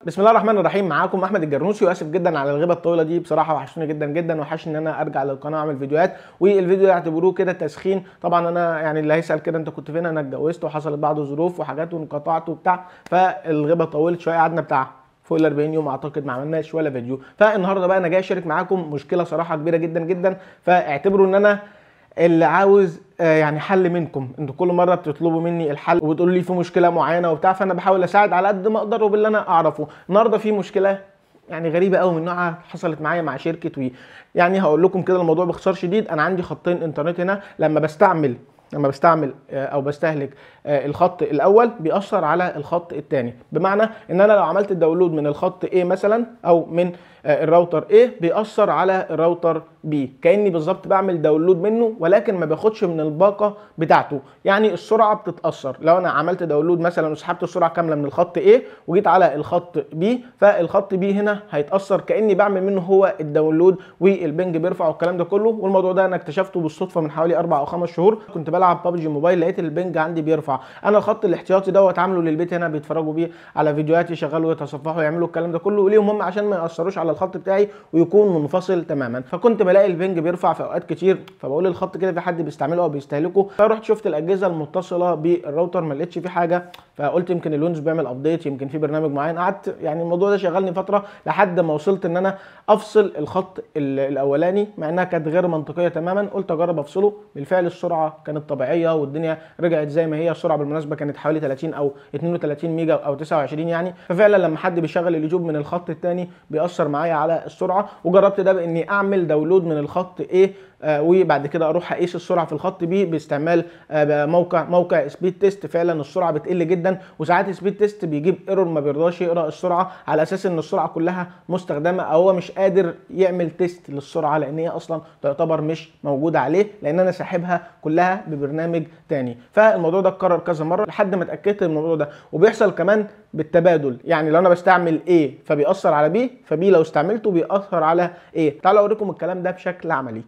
بسم الله الرحمن الرحيم معاكم احمد الجرنوسي واسف جدا على الغيبه الطويله دي بصراحه وحشتوني جدا جدا وحشني ان انا ارجع للقناه واعمل فيديوهات والفيديو يعتبروه كده تسخين طبعا انا يعني اللي هيسال كده انت كنت فين انا اتجوزت وحصلت بعض الظروف وحاجات وانقطعت وبتاع فالغيبه طولت شويه قعدنا بتاع فوق ال 40 يوم اعتقد ما عملناش ولا فيديو فالنهارده بقى انا جاي اشارك معاكم مشكله صراحه كبيره جدا جدا فاعتبروا ان انا اللي عاوز آه، يعني حل منكم انتوا كل مره بتطلبوا مني الحل وبتقولوا لي في مشكله معينه وبتاع فانا بحاول اساعد على قد ما اقدر وباللي انا اعرفه النهارده في مشكله يعني غريبه قوي من نوعها حصلت معايا مع شركه وي يعني هقول لكم كده الموضوع باختصار شديد انا عندي خطين انترنت هنا لما بستعمل لما بستعمل آه، او بستهلك آه، الخط الاول بيأثر على الخط الثاني بمعنى ان انا لو عملت الداونلود من الخط A مثلا او من آه، الراوتر A بيأثر على الراوتر B كاني بالظبط بعمل داونلود منه ولكن ما باخدش من الباقه بتاعته يعني السرعه بتتأثر لو انا عملت داونلود مثلا وسحبت السرعه كامله من الخط A وجيت على الخط B فالخط B هنا هيتأثر كاني بعمل منه هو الداونلود والبنج بيرفع والكلام ده كله والموضوع ده انا اكتشفته بالصدفه من حوالي اربع او خمس شهور كنت بلعب ببجي موبايل لقيت البنج عندي بيرفع انا الخط الاحتياطي دوت عامله للبيت هنا بيتفرجوا بيه على فيديوهات يشغلوا يتصفحوا يعملوا الكلام ده كله وليهم هم عشان ما ياثروش على الخط بتاعي ويكون منفصل تماما فكنت بلاقي البنج بيرفع في اوقات كتير فبقول الخط كده في حد بيستعمله او بيستهلكه فرحت شفت الاجهزه المتصله بالراوتر ما لقيتش فيه حاجه فقلت يمكن الويندوز بيعمل ابديت يمكن في برنامج معين قعدت يعني الموضوع ده شغلني فتره لحد ما وصلت ان انا افصل الخط ال- الاولاني مع انها كانت غير منطقيه تماما قلت اجرب افصله بالفعل السرعه كانت طبيعيه والدنيا رجعت زي ما هي السرعه بالمناسبه كانت حوالي 30 او 32 ميجا او 29 يعني ففعلا لما حد بيشغل اليوتيوب من الخط الثاني بيأثر معايا على السرعه وجربت ده باني اعمل داونلود من الخط A آه، وبعد كده اروح اقيس السرعه في الخط بي باستعمال آه، موقع موقع سبيد تيست فعلا السرعه بتقل جدا وساعات سبيد تيست بيجيب ايرور ما بيرضاش يقرا السرعه على اساس ان السرعه كلها مستخدمه او هو مش قادر يعمل تيست للسرعه لان هي اصلا تعتبر مش موجوده عليه لان انا ساحبها كلها ببرنامج تاني فالموضوع ده اتكرر كذا مره لحد ما اتاكدت من الموضوع ده وبيحصل كمان بالتبادل يعني لو انا بستعمل A فبيأثر على B فبي لو استعملته بيأثر على A تعالوا اوريكم الكلام ده بشكل عملي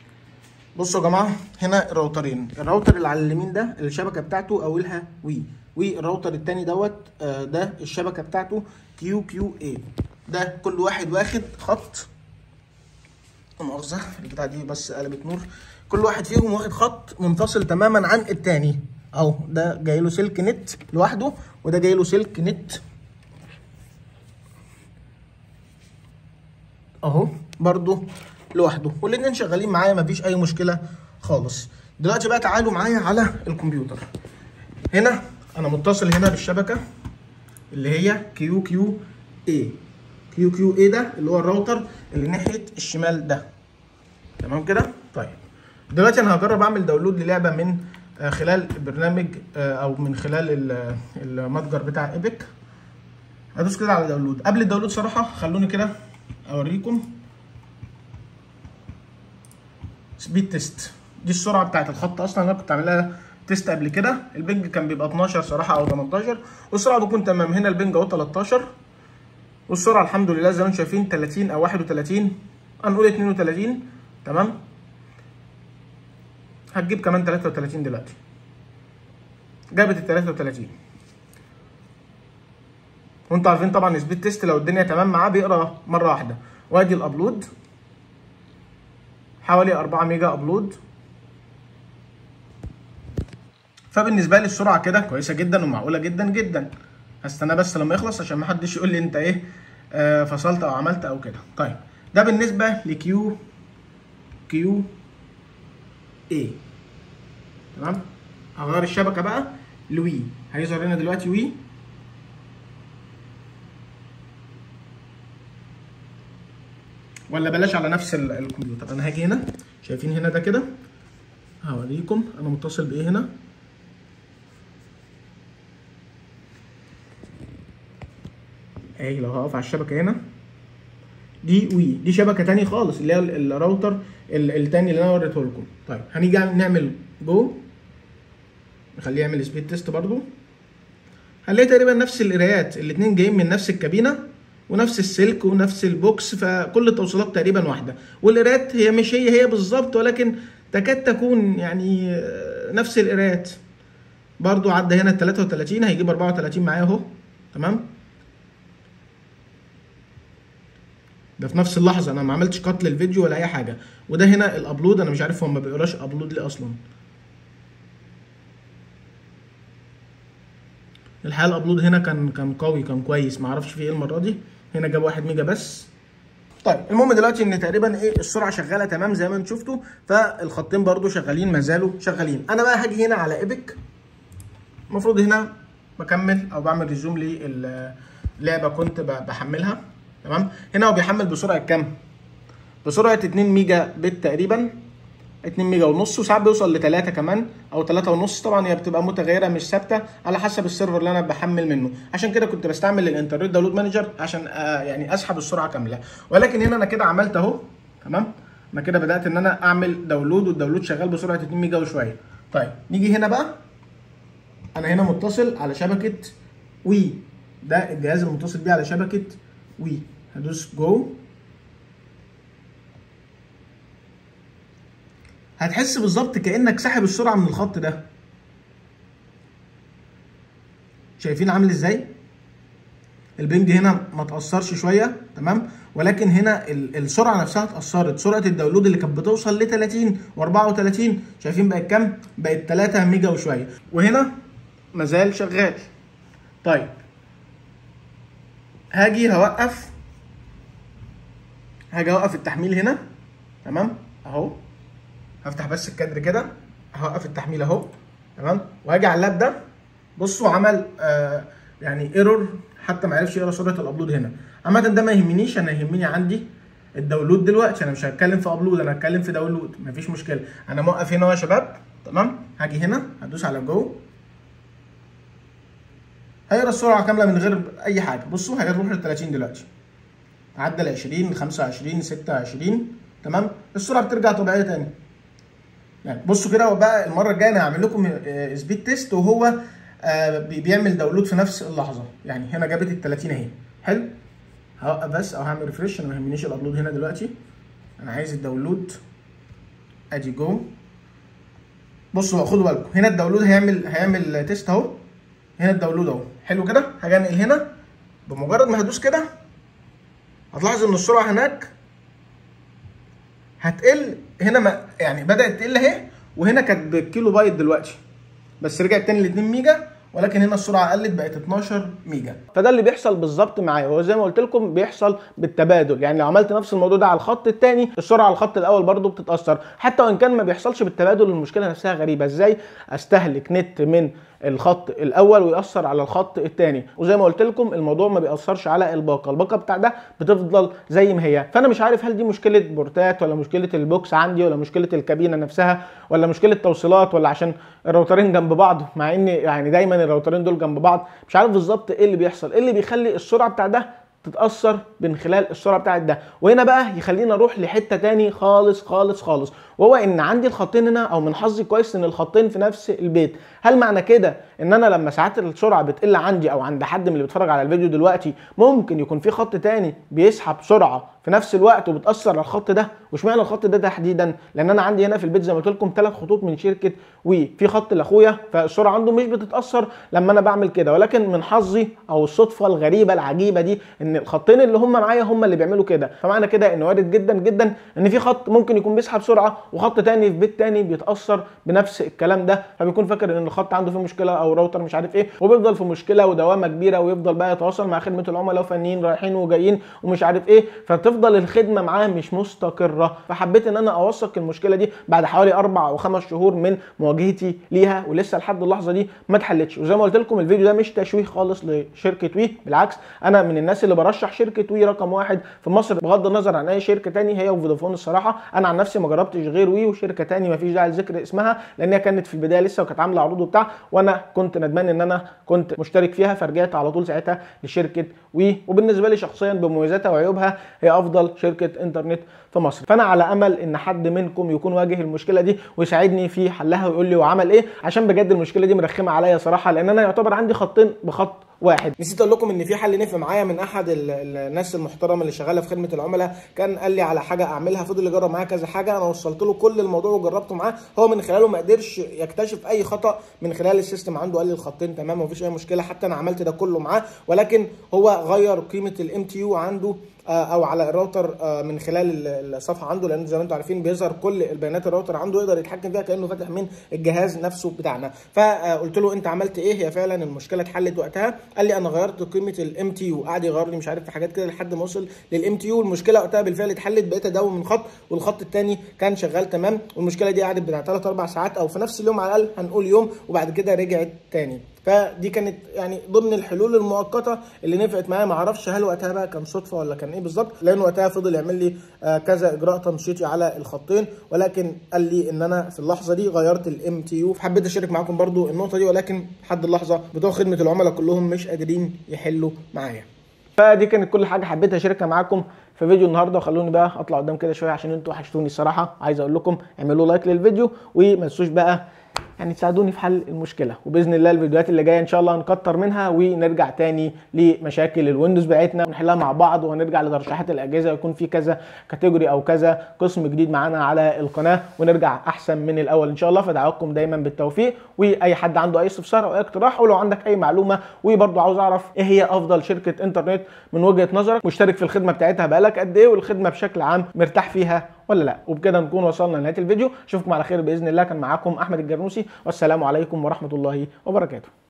بصوا يا جماعه هنا الراوترين الراوتر اللي على اليمين ده الشبكه بتاعته اولها وي والراوتر التاني دوت آه، ده الشبكه بتاعته كيو كيو اي ده كل واحد واخد خط لا مؤاخذه البتاعه دي بس قلبت نور كل واحد فيهم واخد خط منفصل تماما عن التاني اهو ده جاي له سلك نت لوحده وده جاي له سلك نت اهو برضو لوحده والاتنين شغالين معايا مفيش اي مشكله خالص دلوقتي بقى تعالوا معايا على الكمبيوتر هنا انا متصل هنا بالشبكه اللي هي كيو كيو اي كيو كيو اي ده اللي هو الراوتر اللي ناحيه الشمال ده تمام كده طيب دلوقتي انا هجرب اعمل داونلود للعبه من آه، خلال برنامج آه، او من خلال ال- المتجر بتاع ايبك هدوس كده على داونلود قبل الداونلود صراحه خلوني كده اوريكم سبيد تيست دي السرعه بتاعت الخط اصلا انا كنت عاملها تيست قبل كده البنج كان بيبقى 12 صراحه او 18 والسرعه بتكون تمام هنا البنج اهو 13 والسرعه الحمد لله زي ما انتم شايفين 30 او 31 هنقول 32 تمام هتجيب كمان 33 دلوقتي جابت ال 33 وانتوا عارفين طبعا سبيد تيست لو الدنيا تمام معاه بيقرا مره واحده وادي الابلود حوالي 4 ميجا ابلود فبالنسبه لي السرعه كده كويسه جدا ومعقوله جدا جدا هستنى بس لما يخلص عشان ما حدش يقول لي انت ايه آه فصلت او عملت او كده طيب ده بالنسبه لكيو كيو اي تمام هغير الشبكه بقى لوي هيظهر لنا دلوقتي وي ولا بلاش على نفس ال- الكمبيوتر انا هاجي هنا شايفين هنا ده كده هوريكم انا متصل بايه هنا اهي لو هقف على الشبكه هنا دي وي دي شبكه تاني خالص اللي هي ال- الراوتر ال- التاني اللي انا وريته لكم طيب هنيجي نعمل جو نخليه يعمل سبيد تيست برضو هنلاقي تقريبا نفس القرايات الاتنين جايين من نفس الكابينه ونفس السلك ونفس البوكس فكل التوصيلات تقريبا واحده والقرايات هي مش هي هي بالظبط ولكن تكاد تكون يعني آه، نفس القرايات برضو عدى هنا ال 33 هيجيب 34 معايا اهو تمام ده في نفس اللحظه انا ما عملتش قط للفيديو ولا اي حاجه وده هنا الابلود انا مش عارف هو ما بيقراش ابلود ليه اصلا الحقيقه الابلود هنا كان كان قوي كان كويس ما اعرفش في ايه المره دي هنا جاب 1 ميجا بس طيب المهم دلوقتي ان تقريبا ايه السرعه شغاله تمام زي ما انتم شفتوا فالخطين برضو شغالين ما زالوا شغالين انا بقى هاجي هنا على ايبك المفروض هنا بكمل او بعمل ريزوم للعبه كنت بحملها تمام هنا هو بيحمل بسرعه كام بسرعه 2 ميجا بت تقريبا 2 ميجا ونص وساعات بيوصل ل 3 كمان او 3 ونص طبعا هي بتبقى متغيره مش ثابته على حسب السيرفر اللي انا بحمل منه عشان كده كنت بستعمل الانترنت داونلود مانجر عشان آه يعني اسحب السرعه كامله ولكن هنا انا كده عملت اهو تمام انا كده بدات ان انا اعمل داونلود والداونلود شغال بسرعه 2 ميجا وشويه طيب نيجي هنا بقى انا هنا متصل على شبكه وي ده الجهاز المتصل بيه على شبكه وي هدوس جو هتحس بالظبط كانك ساحب السرعه من الخط ده شايفين عامل ازاي البنج هنا ما تاثرش شويه تمام ولكن هنا السرعه نفسها اتاثرت سرعه الداونلود اللي كانت بتوصل ل 30 و34 شايفين بقت كام بقت 3 ميجا وشويه وهنا مازال شغال طيب هاجي هوقف هاجي اوقف التحميل هنا تمام اهو هفتح بس الكادر كده هوقف التحميل اهو تمام وهاجي على اللاب ده بصوا عمل آه يعني ايرور حتى ما عرفش يقرا سرعه الابلود هنا عامه ده ما يهمنيش انا يهمني عندي الداونلود دلوقتي انا مش هتكلم في ابلود انا هتكلم في داونلود مفيش مشكله انا موقف هنا يا شباب تمام هاجي هنا هدوس على جو هيقرا السرعه كامله من غير اي حاجه بصوا هيروح ل 30 دلوقتي عدى ال 20 25 26 تمام السرعه بترجع طبيعيه تاني يعني بصوا كده بقى المره الجايه انا هعمل لكم سبيد تيست وهو آه بيعمل داونلود في نفس اللحظه يعني هنا جابت ال 30 اهي حلو هوقف بس او هعمل ريفرش انا ما يهمنيش الابلود هنا دلوقتي انا عايز الداونلود ادي جو بصوا خدوا بالكم هنا الداونلود هيعمل هيعمل تيست اهو هنا الداونلود اهو حلو كده هاجي انقل هنا بمجرد ما هدوس كده هتلاحظ ان السرعه هناك هتقل هنا ما يعني بدات تقل اهي وهنا كانت بالكيلو بايت دلوقتي بس رجعت تاني ل 2 ميجا ولكن هنا السرعه قلت بقت 12 ميجا فده اللي بيحصل بالظبط معايا هو زي ما قلت لكم بيحصل بالتبادل يعني لو عملت نفس الموضوع ده على الخط الثاني السرعه على الخط الاول برضو بتتاثر حتى وان كان ما بيحصلش بالتبادل المشكله نفسها غريبه ازاي استهلك نت من الخط الاول ويأثر على الخط الثاني وزي ما قلت لكم الموضوع ما بيأثرش على الباقه الباقه بتاع ده بتفضل زي ما هي فانا مش عارف هل دي مشكله بورتات ولا مشكله البوكس عندي ولا مشكله الكابينه نفسها ولا مشكله توصيلات ولا عشان الراوترين جنب بعض مع ان يعني دايما الراوترين دول جنب بعض مش عارف بالظبط ايه اللي بيحصل ايه اللي بيخلي السرعه بتاع ده تتاثر من خلال السرعه بتاعت ده وهنا بقى يخلينا نروح لحته تاني خالص خالص خالص وهو ان عندي الخطين هنا او من حظي كويس ان الخطين في نفس البيت هل معنى كده ان انا لما ساعات السرعه بتقل عندي او عند حد من اللي بيتفرج على الفيديو دلوقتي ممكن يكون في خط تاني بيسحب سرعه في نفس الوقت وبتاثر على الخط ده واشمعنى الخط ده تحديدا لان انا عندي هنا في البيت زي ما قلت لكم ثلاث خطوط من شركه وي في خط لاخويا فالسرعه عنده مش بتتاثر لما انا بعمل كده ولكن من حظي او الصدفه الغريبه العجيبه دي ان الخطين اللي هم معايا هم اللي بيعملوا كده فمعنى كده ان وارد جدا جدا ان في خط ممكن يكون بيسحب سرعه وخط تاني في بيت تاني بيتاثر بنفس الكلام ده فبيكون فاكر ان الخط عنده فيه مشكله او راوتر مش عارف ايه وبيفضل في مشكله ودوامه كبيره ويفضل بقى يتواصل مع خدمه العملاء وفنيين رايحين وجايين ومش عارف ايه فتفضل الخدمه معاه مش مستقره فحبيت ان انا اوثق المشكله دي بعد حوالي اربع او خمس شهور من مواجهتي ليها ولسه لحد اللحظه دي ما اتحلتش وزي ما قلت لكم الفيديو ده مش تشويه خالص لشركه وي بالعكس انا من الناس اللي برشح شركه وي رقم واحد في مصر بغض النظر عن اي شركه تاني هي وفودافون الصراحه انا عن نفسي ما جربتش غير وي وشركه تاني ما فيش داعي لذكر اسمها لان هي كانت في البدايه لسه وكانت عامله عروض وبتاع وانا كنت ندمان ان انا كنت مشترك فيها فرجعت على طول ساعتها لشركه وي وبالنسبه لي شخصيا بمميزاتها وعيوبها هي افضل شركه انترنت في مصر فانا على امل ان حد منكم يكون واجه المشكله دي ويساعدني في حلها ويقول لي وعمل ايه عشان بجد المشكله دي مرخمه عليا صراحه لان انا يعتبر عندي خطين بخط واحد نسيت اقول لكم ان في حل نفع معايا من احد ال- ال- الناس المحترمه اللي شغاله في خدمه العملاء كان قال لي على حاجه اعملها فضل يجرب معايا كذا حاجه انا وصلت له كل الموضوع وجربته معاه هو من خلاله ما قدرش يكتشف اي خطا من خلال السيستم عنده قال لي الخطين تمام ومفيش اي مشكله حتى انا عملت ده كله معاه ولكن هو غير قيمه الام تي يو عنده آه، او على الراوتر آه، من خلال ال- الصفحه عنده لان زي ما انتم عارفين بيظهر كل البيانات الراوتر عنده يقدر يتحكم فيها كانه فاتح من الجهاز نفسه بتاعنا فقلت له انت عملت ايه هي فعلا المشكله اتحلت وقتها قال لي انا غيرت قيمه الام تي يو قعد يغير لي مش عارف في حاجات كده لحد ما وصل للام تي يو المشكله وقتها بالفعل اتحلت بقيت اداوم من خط والخط الثاني كان شغال تمام والمشكله دي قعدت بتاع 3 4 ساعات او في نفس اليوم على الاقل هنقول يوم وبعد كده رجعت تاني فدي كانت يعني ضمن الحلول المؤقته اللي نفعت معايا ما اعرفش هل وقتها بقى كان صدفه ولا كان ايه بالظبط لان وقتها فضل يعمل لي آه، كذا اجراء تنشيطي على الخطين ولكن قال لي ان انا في اللحظه دي غيرت الام تي يو فحبيت اشارك معاكم برضو النقطه دي ولكن لحد اللحظه بتوع خدمه العملاء كلهم مش قادرين يحلوا معايا فدي كانت كل حاجه حبيت اشاركها معاكم في فيديو النهارده وخلوني بقى اطلع قدام كده شويه عشان انتوا وحشتوني الصراحه عايز اقول لكم اعملوا لايك للفيديو وما تنسوش بقى يعني تساعدوني في حل المشكله وباذن الله الفيديوهات اللي جايه ان شاء الله هنكتر منها ونرجع تاني لمشاكل الويندوز بتاعتنا ونحلها مع بعض وهنرجع لترشيحات الاجهزه يكون في كذا كاتيجوري او كذا قسم جديد معانا على القناه ونرجع احسن من الاول ان شاء الله فدعواتكم دايما بالتوفيق واي حد عنده اي استفسار او اي اقتراح او لو عندك اي معلومه وبرضه عاوز اعرف ايه هي افضل شركه انترنت من وجهه نظرك مشترك في الخدمه بتاعتها بقالك قد ايه والخدمه بشكل عام مرتاح فيها ولا لا وبكده نكون وصلنا لنهايه الفيديو اشوفكم على خير باذن الله كان معاكم احمد الجرنوسي والسلام عليكم ورحمه الله وبركاته